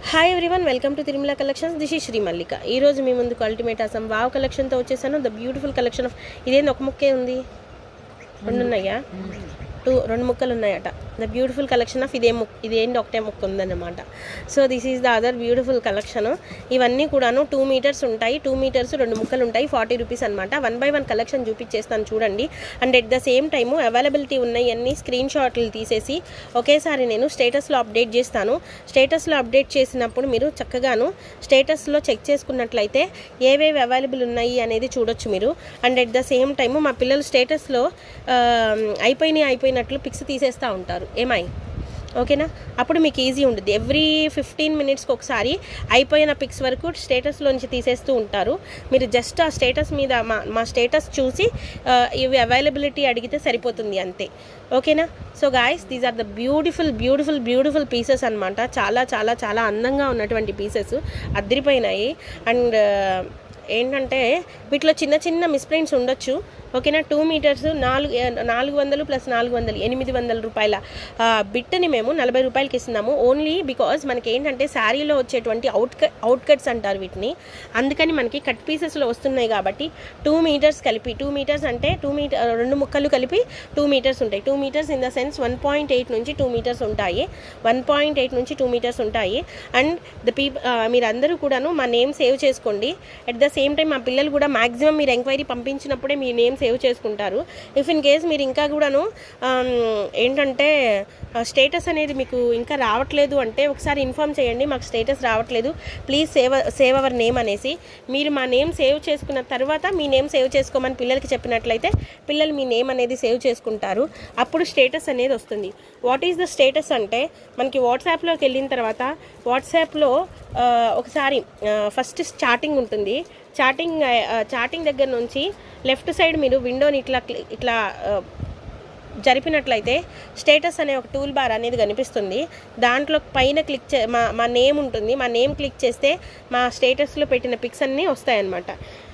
Hi everyone welcome to Tirumala collections this ఈ శ్రీ మల్లిక ఈ రోజు మీ ముందుకు అల్టిమేట్ అసం వావ్ కలెక్షన్తో వచ్చేసాను ద బ్యూటిఫుల్ కలెక్షన్ ఆఫ్ ఇదేంది ఒక ముక్కే ఉంది రెండు ఉన్నాయా టూ రెండు ముక్కలు ఉన్నాయట ద బ్యూటిఫుల్ కలెక్షన్ ఆఫ్ ఇదే ముక్ ఇదేంటి ఒకటే ముక్క ఉందన్నమాట so this is the other beautiful collection ఇవన్నీ కూడాను టూ మీటర్స్ ఉంటాయి టూ మీటర్స్ రెండు ముక్కలు ఉంటాయి ఫార్టీ రూపీస్ అనమాట వన్ బై వన్ కలెక్షన్ చూపించేస్తాను చూడండి and at the same time availability ఉన్నాయి అన్ని స్క్రీన్ షాట్లు తీసేసి ఒకేసారి నేను స్టేటస్లో అప్డేట్ చేస్తాను స్టేటస్లో అప్డేట్ చేసినప్పుడు మీరు చక్కగాను స్టేటస్లో చెక్ చేసుకున్నట్లయితే ఏవేవి అవైలబుల్ ఉన్నాయి అనేది చూడొచ్చు మీరు and at the same time మా పిల్లలు స్టేటస్లో అయిపోయినాయి అయిపోయినట్లు పిక్స్ తీసేస్తూ ఉంటారు ఏమై ఓకేనా అప్పుడు మీకు ఈజీ ఉంటుంది ఎవ్రీ ఫిఫ్టీన్ మినిట్స్కి ఒకసారి అయిపోయిన పిక్స్ వరకు స్టేటస్లోంచి తీసేస్తూ ఉంటారు మీరు జస్ట్ ఆ స్టేటస్ మీద మా మా స్టేటస్ చూసి ఆ, ఇవి అవైలబిలిటీ అడిగితే సరిపోతుంది అంతే ఓకేనా so guys these are the beautiful beautiful beautiful pieces అనమాట చాలా చాలా చాలా అందంగా ఉన్నటువంటి పీసెస్ అద్దరిపోయినాయి అండ్ ఏంటంటే వీటిలో చిన్న చిన్న మిస్ప్రింట్స్ ఉండొచ్చు ఓకేనా టూ మీటర్స్ నాలుగు నాలుగు వందలు ప్లస్ నాలుగు వందలు ఎనిమిది వందల రూపాయల ఆ, బిట్టని మేము నలభై రూపాయలకి ఇస్తున్నాము ఓన్లీ బికాజ్ మనకి ఏంటంటే శారీలో వచ్చేటువంటి అవుట్ అవుట్ కట్స్ అంటారు వీటిని అందుకని మనకి కట్ పీసెస్లో వస్తున్నాయి కాబట్టి టూ మీటర్స్ కలిపి టూ మీటర్స్ అంటే టూ మీటర్ రెండు ముక్కలు కలిపి టూ మీటర్స్ ఉంటాయి two metres in the sense one point eight నుంచి టూ మీటర్స్ ఉంటాయి వన్ పాయింట్ ఎయిట్ నుంచి టూ మీటర్స్ ఉంటాయి అండ్ ద పీప్ మీరందరూ కూడాను మా నేమ్ సేవ్ చేసుకోండి అట్ ద సేమ్ టైం మా పిల్లలు కూడా మాక్సిమం మీరు ఎంక్వైరీ పంపించినప్పుడే మీ నేమ్ సేవ్ చేసుకుంటారు ఇఫ్ ఇన్ కేస్ మీరు ఇంకా కూడాను ఆమ్, ఏంటంటే స్టేటస్ అనేది మీకు ఇంకా రావట్లేదు అంటే ఒకసారి ఇన్ఫామ్ చేయండి మాకు స్టేటస్ రావట్లేదు please save save our name అనేసి మీరు మా నేమ్ సేవ్ చేసుకున్న తర్వాత మీ నేమ్ సేవ్ చేసుకోమని పిల్లలకి చెప్పినట్లయితే పిల్లలు మీ నేమ్ అనేది సేవ్ చేసుకుంటారు అప్పుడు స్టేటస్ అనేది వస్తుంది వాట్ ఈస్ ద స్టేటస్ అంటే మనకి వాట్సాప్లోకి వెళ్ళిన తర్వాత వాట్సాప్లో ఆ, ఒకసారి ఫస్ట్ చాటింగ్ ఉంటుంది చాటింగ్ చాటింగ్ దగ్గర నుంచి లెఫ్ట్ సైడ్ మీరు విండోని ఇట్లా క్లి- ఇట్లా ఆ, జరిపినట్లయితే స్టేటస్ అనే ఒక టూల్ బార్ అనేది కనిపిస్తుంది దాంట్లో పైన క్లిక్ చే మా మా నేమ్ ఉంటుంది మా నేమ్ క్లిక్ చేస్తే మా స్టేటస్లో పెట్టిన పిక్స్ అన్నీ వస్తాయన్నమాట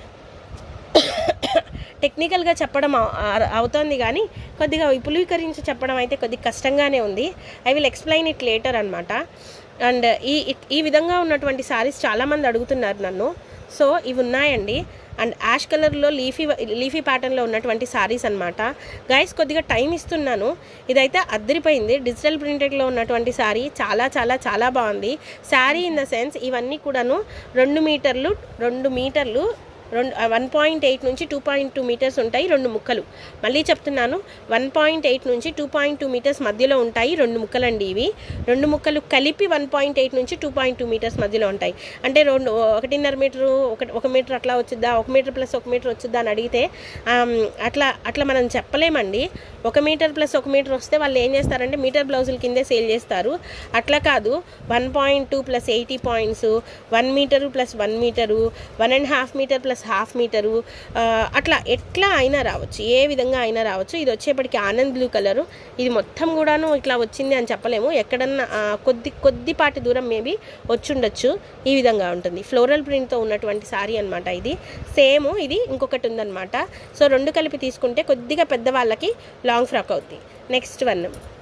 టెక్నికల్గా చెప్పడం అవ- ఆ- అవుతోంది కానీ కొద్దిగా విపులీకరించి చెప్పడం అయితే కొద్దిగా కష్టంగానే ఉంది I will explain it later అనమాట అండ్ ఈ ఇట్- ఈ విధంగా ఉన్నటువంటి శారీస్ చాలామంది అడుగుతున్నారు నన్ను సో ఇవి ఉన్నాయండి అండ్ యాష్ కలర్లో లీఫీ లీఫీ ప్యాటర్న్లో ఉన్నటువంటి శారీస్ అనమాట గైస్ కొద్దిగా టైం ఇస్తున్నాను ఇదైతే అద్దరిపోయింది డిజిటల్ ప్రింటెడ్లో ఉన్నటువంటి శారీ చాలా చాలా చాలా బాగుంది శారీ ఇన్ ద సెన్స్ ఇవన్నీ కూడాను రెండు మీటర్లు రెండు మీటర్లు రెండు వన్ పాయింట్ ఎయిట్ నుంచి టూ పాయింట్ టూ మీటర్స్ ఉంటాయి రెండు ముక్కలు మళ్ళీ చెప్తున్నాను వన్ పాయింట్ ఎయిట్ నుంచి టూ పాయింట్ టూ మీటర్స్ మధ్యలో ఉంటాయి రెండు ముక్కలండి ఇవి రెండు ముక్కలు కలిపి వన్ పాయింట్ ఎయిట్ నుంచి టూ పాయింట్ టూ మీటర్స్ మధ్యలో ఉంటాయి అంటే రెండు ఒకటిన్నర మీటరు ఒక ఒక మీటర్ అట్లా వచ్చిద్దా ఒక మీటర్ ప్లస్ ఒక మీటర్ వచ్చిద్దా అని అడిగితే ఆమ్, అట్లా అట్లా మనం చెప్పలేమండి ఒక మీటర్ ప్లస్ ఒక మీటర్ వస్తే వాళ్ళు ఏం చేస్తారంటే మీటర్ బ్లౌజుల కిందే సేల్ చేస్తారు అట్లా కాదు one point two plus eighty points one metre plus one metre one and half metre plus half metre ఆ, అట్లా ఎట్లా అయినా రావచ్చు ఏ విధంగా అయినా రావచ్చు ఇది వచ్చేప్పటికి ఆనంద్ బ్లూ కలరు ఇది మొత్తం కూడాను ఇట్లా వచ్చింది అని చెప్పలేము ఎక్కడన్నా ఆ, కొద్ది కొద్దిపాటి దూరం మేబీ వచ్చుండొచ్చు ఈ విధంగా ఉంటుంది ఫ్లోరల్ ప్రింట్తో ఉన్నటువంటి శారీ అనమాట ఇది సేమ్ ఇది ఇంకొకటి ఉందన్నమాట సో రెండు కలిపి తీసుకుంటే కొద్దిగా పెద్దవాళ్ళకి లాంగ్ ఫ్రాక్ అవుద్ది నెక్స్ట్ వన్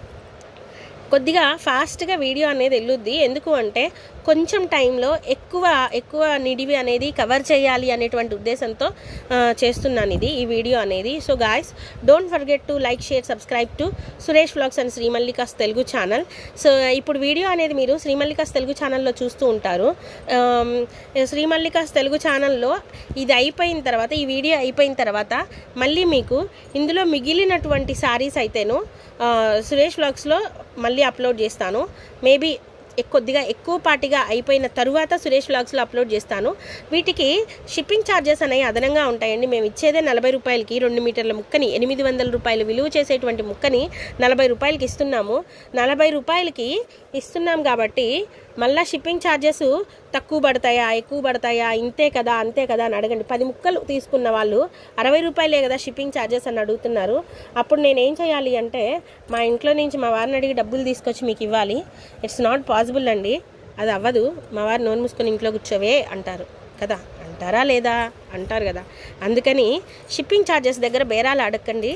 కొద్దిగా ఫాస్ట్గా వీడియో అనేది వెళ్ళుద్ది ఎందుకు అంటే కొంచెం టైంలో ఎక్కువ ఎక్కువ నిడివి అనేది కవర్ చేయాలి అనేటువంటి ఉద్దేశంతో ఆ, చేస్తున్నాను ఇది ఈ వీడియో అనేది so guys don't forget to like share subscribe to Suresh vlogs and Srimallikas Telugu channel so ఇప్పుడు వీడియో అనేది మీరు శ్రీమల్లికాస్ తెలుగు ఛానల్లో చూస్తూ ఉంటారు ఆమ్, శ్రీమల్లికాస్ తెలుగు ఛానల్లో ఇది అయిపోయిన తర్వాత ఈ వీడియో అయిపోయిన తర్వాత మళ్ళీ మీకు ఇందులో మిగిలినటువంటి శారీస్ అయితేను ఆ, సురేష్ వ్లాగ్స్లో మళ్ళీ అప్లోడ్ చేస్తాను మేబీ కొద్దిగా ఎక్కువ పాటిగా అయిపోయిన తరువాత సురేష్ వ్లాగ్స్లో అప్లోడ్ చేస్తాను వీటికి షిప్పింగ్ ఛార్జెస్ అనేవి అదనంగా ఉంటాయండి మేము ఇచ్చేదే నలభై రూపాయలకి రెండు మీటర్ల ముక్కని ఎనిమిది వందల రూపాయలు విలువ చేసేటువంటి ముక్కని నలభై రూపాయలకి ఇస్తున్నాము నలభై రూపాయలకి ఇస్తున్నాం కాబట్టి మళ్ళీ షిప్పింగ్ ఛార్జెస్ తక్కువ పడతాయా ఎక్కువ పడతాయా ఇంతే కదా అంతే కదా అని అడగండి పది ముక్కలు తీసుకున్న వాళ్ళు అరవై రూపాయలే కదా షిప్పింగ్ ఛార్జెస్ అని అడుగుతున్నారు అప్పుడు నేను ఏం చేయాలి అంటే మా ఇంట్లో నుంచి మా వారిని అడిగి డబ్బులు తీసుకొచ్చి మీకు ఇవ్వాలి ఇట్స్ నాట్ పాసిబుల్ అండి అది అవ్వదు మా వారు నోరు మూసుకొని ఇంట్లో కూర్చోవే అంటారు కదా అంటారా లేదా అంటారు కదా అందుకని షిప్పింగ్ ఛార్జెస్ దగ్గర బేరాలు అడగండి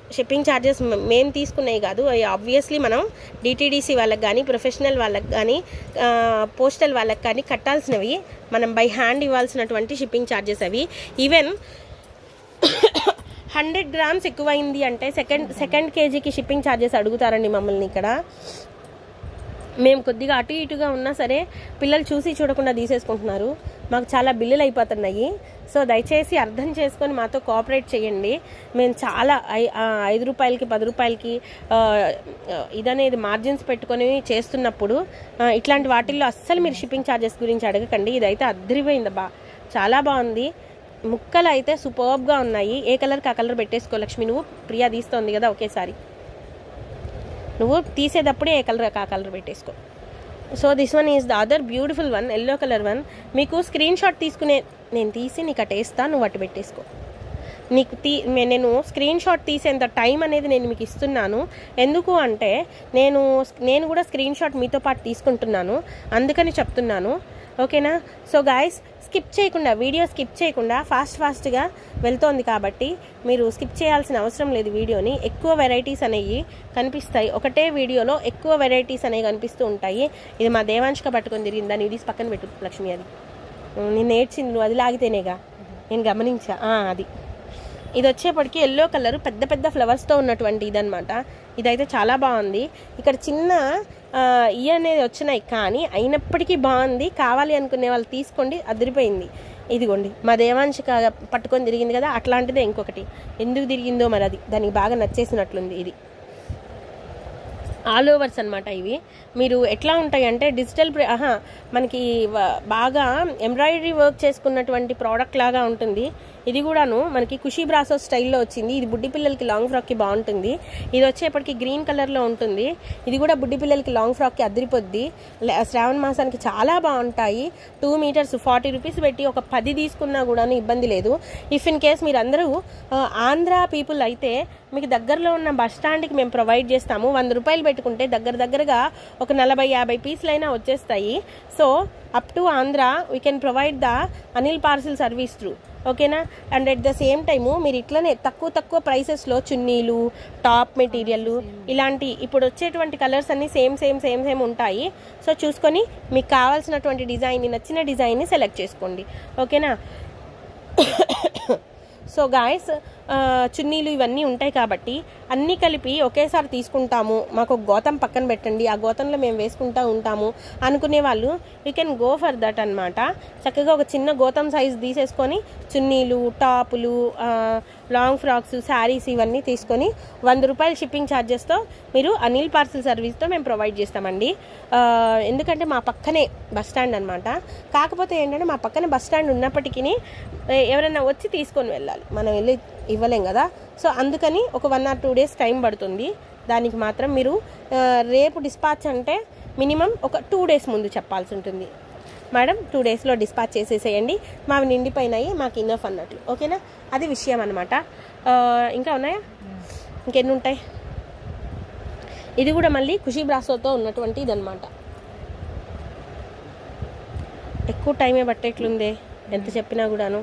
షిప్పింగ్ ఛార్జెస్ మేము తీసుకునేవి కాదు అవి ఆబ్వియస్లీ మనం డిటీడీసీ వాళ్ళకి కానీ ప్రొఫెషనల్ వాళ్ళకి కానీ పోస్టల్ వాళ్ళకి కానీ కట్టాల్సినవి మనం బై హ్యాండ్ ఇవ్వాల్సినటువంటి షిప్పింగ్ ఛార్జెస్ అవి ఈవెన్ హండ్రెడ్ గ్రామ్స్ ఎక్కువైంది అంటే సెకండ్ సెకండ్ కేజీకి షిప్పింగ్ ఛార్జెస్ అడుగుతారండి మమ్మల్ని ఇక్కడ మేము కొద్దిగా అటు ఇటుగా ఉన్నా సరే పిల్లలు చూసి చూడకుండా తీసేసుకుంటున్నారు మాకు చాలా బిల్లులు అయిపోతున్నాయి సో దయచేసి అర్థం చేసుకొని మాతో కోఆపరేట్ చేయండి మేము చాలా ఐ- ఆ, ఐదు రూపాయలకి పది రూపాయలకి ఆ, ఆ, ఇదనేది మార్జిన్స్ పెట్టుకొని చేస్తున్నప్పుడు ఆ, ఇట్లాంటి వాటిల్లో అస్సలు మీరు షిప్పింగ్ ఛార్జెస్ గురించి అడగకండి ఇదైతే అద్దరిపోయిందబ్బా చాలా బాగుంది ముక్కలు అయితే సూపర్బ్గా ఉన్నాయి ఏ కలర్కి ఆ కలర్ పెట్టేసుకో లక్ష్మి నువ్వు ప్రియా తీస్తోంది కదా ఒకేసారి నువ్వు తీసేటప్పుడే ఏ కలర్ ఆ కలర్ పెట్టేసుకో so this one is the other beautiful one yellow colour one మీకు స్క్రీన్ షాట్ తీసుకునే నేను తీసి నీకు అటు వేస్తా నువ్వు అటు పెట్టేసుకో నీకు తీ మే- నేను స్క్రీన్ షాట్ తీసేంత టైం అనేది నేను మీకు ఇస్తున్నాను ఎందుకు అంటే నేను నేను కూడా స్క్రీన్ షాట్ మీతో పాటు తీసుకుంటున్నాను అందుకని చెప్తున్నాను ఓకేనా సో గాయస్ స్కిప్ చేయకుండా వీడియో స్కిప్ చేయకుండా ఫాస్ట్ ఫాస్ట్గా వెళ్తోంది కాబట్టి మీరు స్కిప్ చేయాల్సిన అవసరం లేదు వీడియోని ఎక్కువ వెరైటీస్ అనేవి కనిపిస్తాయి ఒకటే వీడియోలో ఎక్కువ వెరైటీస్ అనేవి కనిపిస్తూ ఉంటాయి ఇది మా దేవాంశక పట్టుకొని తిరిగింది దాన్ని ఇది పక్కన పెట్టు లక్ష్మి అది నేను నేర్చింది నువ్వు అది లాగితేనేగా నేను గమనించా ఆ, అది ఇది వచ్చేప్పటికి ఎల్లో కలర్ పెద్ద పెద్ద ఫ్లవర్స్తో ఉన్నటువంటి ఇదనమాట ఇదైతే చాలా బాగుంది ఇక్కడ చిన్న ఇయ అనేది వచ్చినాయి కానీ అయినప్పటికీ బాగుంది కావాలి అనుకునే వాళ్ళు తీసుకోండి అదిరిపోయింది ఇదిగోండి మా దేవాంశిక పట్టుకొని తిరిగింది కదా అట్లాంటిదే ఇంకొకటి ఎందుకు తిరిగిందో మరి అది దానికి బాగా నచ్చేసినట్లుంది ఇది ఆల్ ఓవర్స్ అనమాట ఇవి మీరు ఎట్లా ఉంటాయి అంటే డిజిటల్ ప్రి- ఆహా మనకి వ- బాగా ఎంబ్రాయిడరీ వర్క్ చేసుకున్నటువంటి ప్రోడక్ట్ లాగా ఉంటుంది ఇది కూడాను మనకి కుషీ బ్రాసో స్టైల్లో వచ్చింది ఇది బుడ్డి పిల్లలకి లాంగ్ ఫ్రాక్కి బాగుంటుంది ఇది వచ్చేప్పటికి గ్రీన్ కలర్లో ఉంటుంది ఇది కూడా బుడ్డి పిల్లలకి లాంగ్ ఫ్రాక్కి అదిరిపోద్ది లే- శ్రావణ మాసానికి చాలా బాగుంటాయి టూ మీటర్స్ ఫార్టీ రూపీస్ పెట్టి ఒక పది తీసుకున్నా కూడా ఇబ్బంది లేదు ఇఫ్ ఇన్ కేస్ మీరు అందరూ ఆ, ఆంధ్ర పీపుల్ అయితే మీకు దగ్గరలో ఉన్న బస్ స్టాండ్కి మేము ప్రొవైడ్ చేస్తాము వంద రూపాయలు పెట్టుకుంటే దగ్గర దగ్గరగా ఒక నలభై యాభై పీసులైనా వచ్చేస్తాయి so up to Andhra we can provide the Anil parcel service through ఓకేనా and at the same time మీరు ఇట్లనే తక్కువ తక్కువ ప్రైసెస్లో చున్నీలు టాప్ మెటీరియల్ ఇలాంటి ఇప్పుడు వచ్చేటువంటి కలర్స్ అన్ని సేమ్ సేమ్ సేమ్ సేమ్ ఉంటాయి సో చూసుకొని మీకు కావాల్సినటువంటి డిజైన్ని నచ్చిన డిజైన్ని సెలెక్ట్ చేసుకోండి ఓకేనా సో గాయస్ చున్నీలు ఇవన్నీ ఉంటాయి కాబట్టి అన్నీ కలిపి ఒకేసారి తీసుకుంటాము మాకు ఒక గోతం పక్కన పెట్టండి ఆ గోతంలో మేము వేసుకుంటా ఉంటాము అనుకునే వాళ్ళు you can go for that అనమాట చక్కగా ఒక చిన్న గోతం సైజ్ తీసేసుకొని చున్నీలు టాపులు ఆ, లాంగ్ ఫ్రాక్స్ శారీస్ ఇవన్నీ తీసుకొని వంద రూపాయల షిప్పింగ్ ఛార్జెస్తో మీరు అనిల్ పార్సిల్ సర్వీస్తో మేము ప్రొవైడ్ చేస్తామండి ఆ, ఎందుకంటే మా పక్కనే బస్ స్టాండ్ అనమాట కాకపోతే ఏంటంటే మా పక్కన బస్ స్టాండ్ ఉన్నప్పటికీ ఏ- ఎవరైనా వచ్చి తీసుకొని వెళ్ళాలి మనం వెళ్ళి ఇవ్వలేం కదా సో అందుకని ఒక one or two days time పడుతుంది దానికి మాత్రం మీరు ఆ, రేపు డిస్పాచ్ అంటే మినిమం ఒక టూ డేస్ ముందు చెప్పాల్సి ఉంటుంది మేడం టూ డేస్లో డిస్పాచ్ చేసేసేయండి మావి నిండిపోయినాయి మాకు ఇన్నఫ్ అన్నట్లు ఓకేనా అది విషయం అనమాట ఇంకా ఉన్నాయా ఇంకెన్ని ఉంటాయి ఇది కూడా మళ్ళీ ఖుషీ బ్రాసోతో ఉన్నటువంటి ఇదనమాట ఎక్కువ టైమే పట్టేట్లుందే ఎంత చెప్పినా కూడాను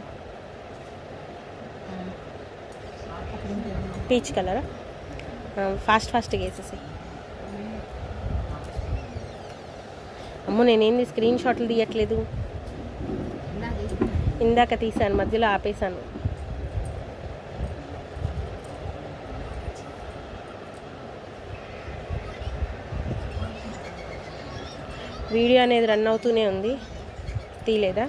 పీచ్ కలరా ఫాస్ట్ ఫాస్ట్గా వేసేసి అమ్మో నేనేంది స్క్రీన్ షాట్లు తీయట్లేదు ఇందాక తీసాను మధ్యలో ఆపేసాను వీడియో అనేది రన్ అవుతూనే ఉంది తీయలేదా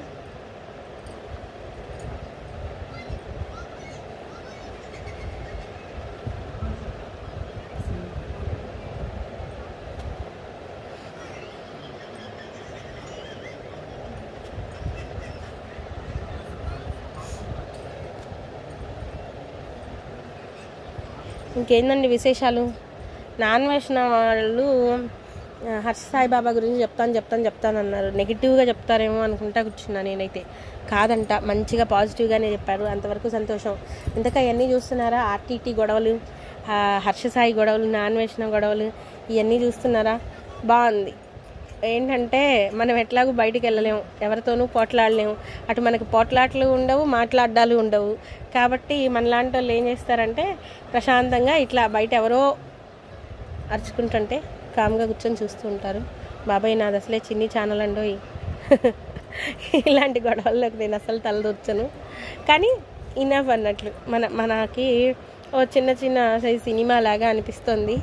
ఇంకేందండి విశేషాలు నాన్ వైష్ణవ వాళ్ళు ఆ, హర్ష సాయిబాబా గురించి చెప్తాను చెప్తాను చెప్తాను అన్నారు నెగిటివ్గా చెప్తారేమో అనుకుంటా కూర్చున్నా నేనైతే కాదంట మంచిగా పాజిటివ్గానే చెప్పారు అంతవరకు సంతోషం ఇంతకా ఇవన్నీ చూస్తున్నారా ఆర్టీటీ గొడవలు ఆ, హర్ష సాయి గొడవలు నాన్ వైష్ణవ గొడవలు ఇవన్నీ చూస్తున్నారా బాగుంది ఏంటంటే మనం ఎట్లాగూ బయటికి వెళ్ళలేము ఎవరితోనూ పోట్లాడలేము అటు మనకి పోట్లాటలు ఉండవు మాట్లాడాలు ఉండవు కాబట్టి మనలాంటి వాళ్ళు ఏం చేస్తారంటే ప్రశాంతంగా ఇట్లా బయట ఎవరో అరుచుకుంటుంటే కామ్గా కూర్చొని చూస్తూ ఉంటారు బాబాయ్ నాది అసలే చిన్ని ఛానల్ అండోయ్ ఇలాంటి గొడవల్లోకి నేను అసలు తలదొచ్చను కానీ ఇనఫ్ అన్నట్లు మన మనకి ఓ చిన్న చిన్న సైజ్ సినిమా లాగా అనిపిస్తుంది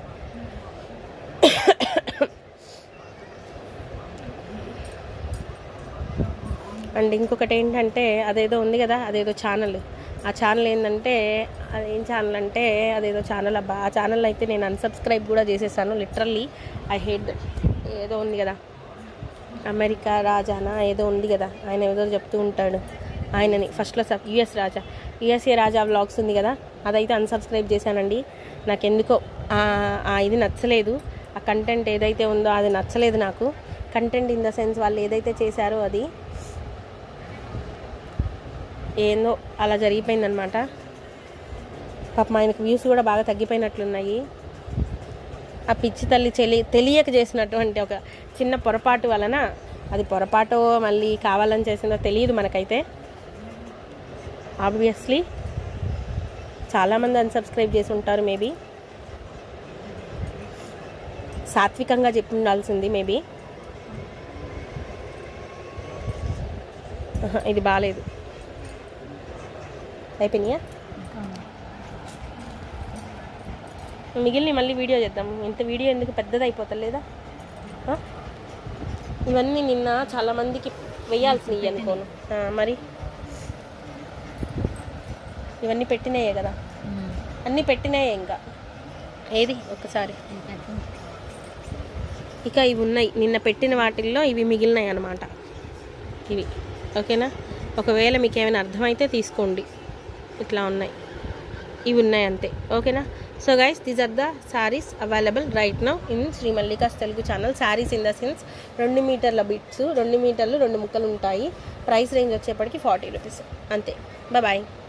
అండ్ ఇంకొకటి ఏంటంటే అదేదో ఉంది కదా అదేదో ఛానల్ ఆ ఛానల్ ఏంటంటే అదేం ఛానల్ అంటే అదేదో ఛానల్ అబ్బా ఆ ఛానల్ అయితే నేను అన్సబ్స్క్రైబ్ కూడా చేసేసాను లిటరల్లీ ఐ హేట్ దట్ ఏదో ఉంది కదా అమెరికా రాజానా ఏదో ఉంది కదా ఆయన ఏదో చెప్తూ ఉంటాడు ఆయనని ఫస్ట్లో సబ్ US Raja USA Raja vlogs ఉంది కదా అదైతే అన్సబ్స్క్రైబ్ చేశానండి నాకెందుకో ఆ- ఆ ఇది నచ్చలేదు ఆ కంటెంట్ ఏదైతే ఉందో అది నచ్చలేదు నాకు కంటెంట్ ఇన్ ద సెన్స్ వాళ్ళు ఏదైతే చేశారో అది ఏందో అలా జరిగిపోయిందనమాట పాపం ఆయనకు వ్యూస్ కూడా బాగా తగ్గిపోయినట్లున్నాయి ఆ పిచ్చి తల్లి చెలి తెలియక చేసినటువంటి ఒక చిన్న పొరపాటు వలన అది పొరపాటో మళ్ళీ కావాలని చేసిందో తెలియదు మనకైతే ఆబ్వియస్లీ చాలామంది అన్సబ్స్క్రైబ్ చేసి ఉంటారు మేబీ సాత్వికంగా చెప్పి ఉండాల్సింది మేబీ ఇది బాగాలేదు అయిపోయినాయా మిగిలిన మళ్ళీ వీడియో చేద్దాం ఇంత వీడియో ఎందుకు పెద్దది అయిపోతలేదా ఆ? ఇవన్నీ నిన్న చాలా మందికి వేయాల్సినవి అనుకోను ఆ, మరి ఇవన్నీ పెట్టినాయే కదా అన్నీ పెట్టినాయే ఇంకా ఏది ఒక్కసారి ఇక ఇవి ఉన్నాయి నిన్న పెట్టిన వాటిల్లో ఇవి మిగిలినాయి అన్నమాట ఇవి ఓకేనా ఒకవేళ మీకు ఏమైనా అర్థమైతే తీసుకోండి ఇట్లా ఉన్నాయి ఇవి ఉన్నాయి అంతే ఓకేనా so guys these are the saris available right now in Shri Mallikas Telugu channel saris in the sense రెండు మీటర్ల బిట్స్ రెండు మీటర్లు రెండు ముక్కలు ఉంటాయి ప్రైస్ రేంజ్ వచ్చేప్పటికి ఫార్టీ రూపీస్ అంతే బాయ్